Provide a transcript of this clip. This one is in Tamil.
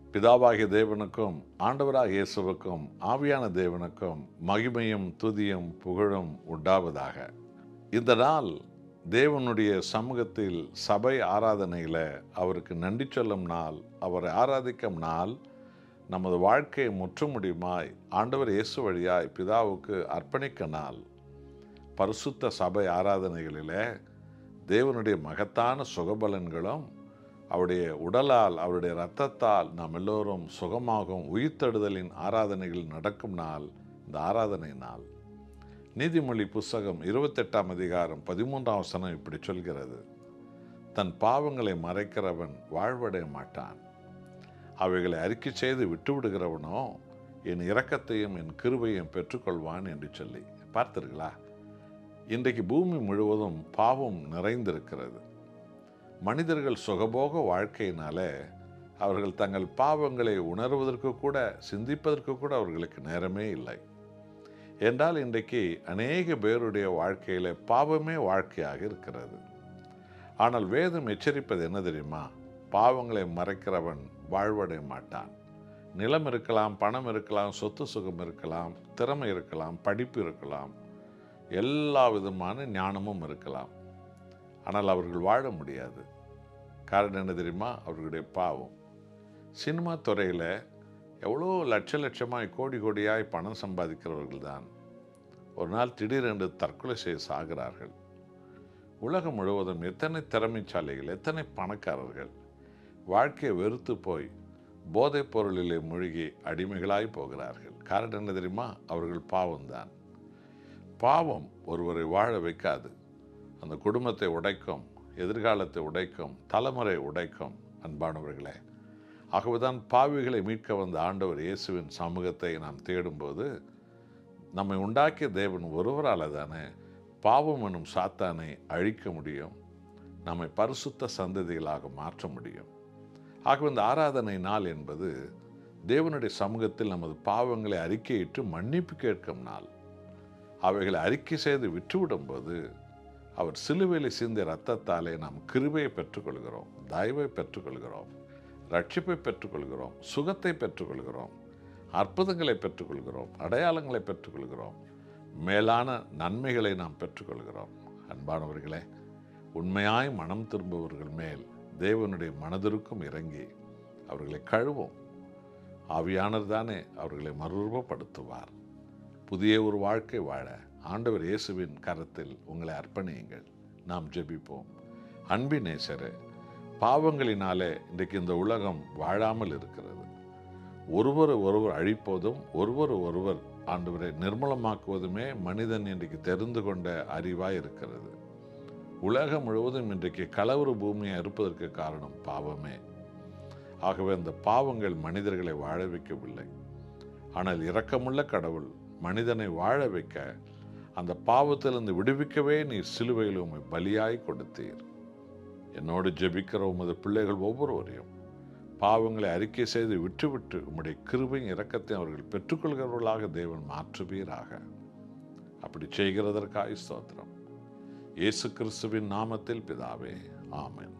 பிதாவாகிய தேவனுக்கும் ஆண்டவராக இயேசுவுக்கும் ஆவியான தேவனுக்கும் மகிமையும் துதியும் புகழும் உண்டாவதாக இந்த நாள் தேவனுடைய சமூகத்தில் சபை ஆராதனையில் அவருக்கு நன்றி சொல்லும் நாள் அவரை ஆராதிக்கும் நாள் நமது வாழ்க்கையை முற்றுமுடியுமாய் ஆண்டவர் இயேசு வழியாய் பிதாவுக்கு அர்ப்பணிக்க நாள் பரிசுத்த சபை ஆராதனைகளிலே தேவனுடைய மகத்தான சுகபலன்களும் அவருடைய உடலால் அவருடைய இரத்தத்தால் நாம் எல்லோரும் சுகமாகும் உயிர்த்தெடுதலின் ஆராதனைகள் நடக்கும் நாள் இந்த ஆராதனை நாள் நீதிமொழி புஸ்தகம் இருபத்தெட்டாம் அதிகாரம் பதிமூன்றாம் வசனம் இப்படி சொல்கிறது தன் பாவங்களை மறைக்கிறவன் வாழ்வடைய மாட்டான் அவைகளை அறிக்கை செய்து விட்டுவிடுகிறவனோ என் இரக்கத்தையும் என் கிருபையும் பெற்றுக்கொள்வான் என்று சொல்லி பார்த்தீர்களா இன்றைக்கு பூமி முழுவதும் பாவம் நிறைந்திருக்கிறது மனிதர்கள் சுகபோக வாழ்க்கையினாலே அவர்கள் தங்கள் பாவங்களை உணர்வதற்கு கூட சிந்திப்பதற்கு கூட அவர்களுக்கு நேரமே இல்லை என்றால் இன்றைக்கு அநேக பேருடைய வாழ்க்கையில் பாவமே வாழ்க்கையாக இருக்கிறது ஆனால் வேதம் எச்சரிப்பது என்ன தெரியுமா பாவங்களை மறைக்கிறவன் வாழ்வடைய மாட்டான் நிலம் இருக்கலாம் பணம் இருக்கலாம் சொத்து சுகம் இருக்கலாம் திறமை இருக்கலாம் படிப்பு இருக்கலாம் எல்லா விதமான ஞானமும் இருக்கலாம் ஆனால் அவர்கள் வாழ முடியாது காரணம் என்ன தெரியுமா அவர்களுடைய பாவம் சினிமா துறையில் எவ்வளோ லட்ச லட்சமாய் கோடி கோடியாய் பணம் சம்பாதிக்கிறவர்கள் தான் ஒரு நாள் திடீரென்று தற்கொலை செய்ய சாகிறார்கள் உலகம் முழுவதும் எத்தனை திறமைச்சாலைகள் எத்தனை பணக்காரர்கள் வாழ்க்கையை வெறுத்து போய் போதைப் பொருளிலே மூழ்கி அடிமைகளாய் போகிறார்கள் காரணம் என்ன தெரியுமா அவர்கள் பாவம்தான் பாவம் ஒருவரை வாழ வைக்காது அந்த குடும்பத்தை உடைக்கும் எதிர்காலத்தை உடைக்கும் தலைமுறை உடைக்கும் அன்பானவர்களே ஆகவேதான் பாவிகளை மீட்க வந்த ஆண்டவர் இயேசுவின் சமூகத்தை நாம் தேடும்போது நம்மை உண்டாக்கிய தேவன் ஒருவரால் தானே பாவம் எனும் சாத்தானை அழிக்க முடியும் நம்மை பரிசுத்த சந்ததிகளாக மாற்ற முடியும் ஆகவே இந்த ஆராதனை நாள் என்பது தேவனுடைய சமூகத்தில் நமது பாவங்களை அறிக்கையிட்டு மன்னிப்பு கேட்கும் நாள் அவைகளை அறிக்கை செய்து விட்டுவிடும்போது அவர் சிலுவையில் சிந்திய ரத்தத்தாலே நாம் கிருபையை பெற்றுக்கொள்கிறோம் தயவை பெற்றுக்கொள்கிறோம் ரட்சிப்பை பெற்றுக்கொள்கிறோம் சுகத்தை பெற்றுக்கொள்கிறோம் அற்புதங்களை பெற்றுக்கொள்கிறோம் அடையாளங்களை பெற்றுக்கொள்கிறோம் மேலான நன்மைகளை நாம் பெற்றுக்கொள்கிறோம் அன்பானவர்களே உண்மையாய் மனம் திரும்புபவர்கள் மேல் தேவனுடைய மனதிற்கும் இறங்கி அவர்களை கழுவோம் ஆவியானவர் தானே அவர்களை மறுரூபப்படுத்துவார் புதிய ஒரு வாழ்க்கை வாழ ஆண்டவர் இயேசுவின் கரத்தில் உங்களை அர்ப்பணியுங்கள் நாம் ஜெபிப்போம் அன்பின் நேசரே பாவங்களினாலே இன்றைக்கு இந்த உலகம் வாழாமல் இருக்கிறது ஒருவர் ஒருவர் அழிப்பதும் ஒருவர் ஒருவர் ஆண்டவரை நிர்மலமாக்குவதுமே மனிதன் இன்றைக்கு தெரிந்து கொண்ட அறிவாய் இருக்கிறது உலகம் முழுவதும் இன்றைக்கு கலவர பூமியை இருப்பதற்கு காரணம் பாவமே ஆகவே அந்த பாவங்கள் மனிதர்களை வாழ வைக்கவில்லை ஆனால் இரக்கமுள்ள கடவுள் மனிதனை வாழ வைக்க அந்த பாவத்திலிருந்து விடுவிக்கவே நீர் சிலுவையில் உம்மை பலியாய் கொடுத்தீர் என்னோடு ஜெபிக்கிற உமது பிள்ளைகள் ஒவ்வொருவரையும் பாவங்களை அறிக்கை செய்து விட்டுவிட்டு உம்முடைய கிருபையும் இரக்கத்தையும் அவர்கள் பெற்றுக்கொள்கிறவர்களாக தேவன் மாற்றுவீராக அப்படி செய்கிறதற்காய் ஸ்தோத்திரம் இயேசு கிறிஸ்துவின் நாமத்தில் பிதாவே ஆமென்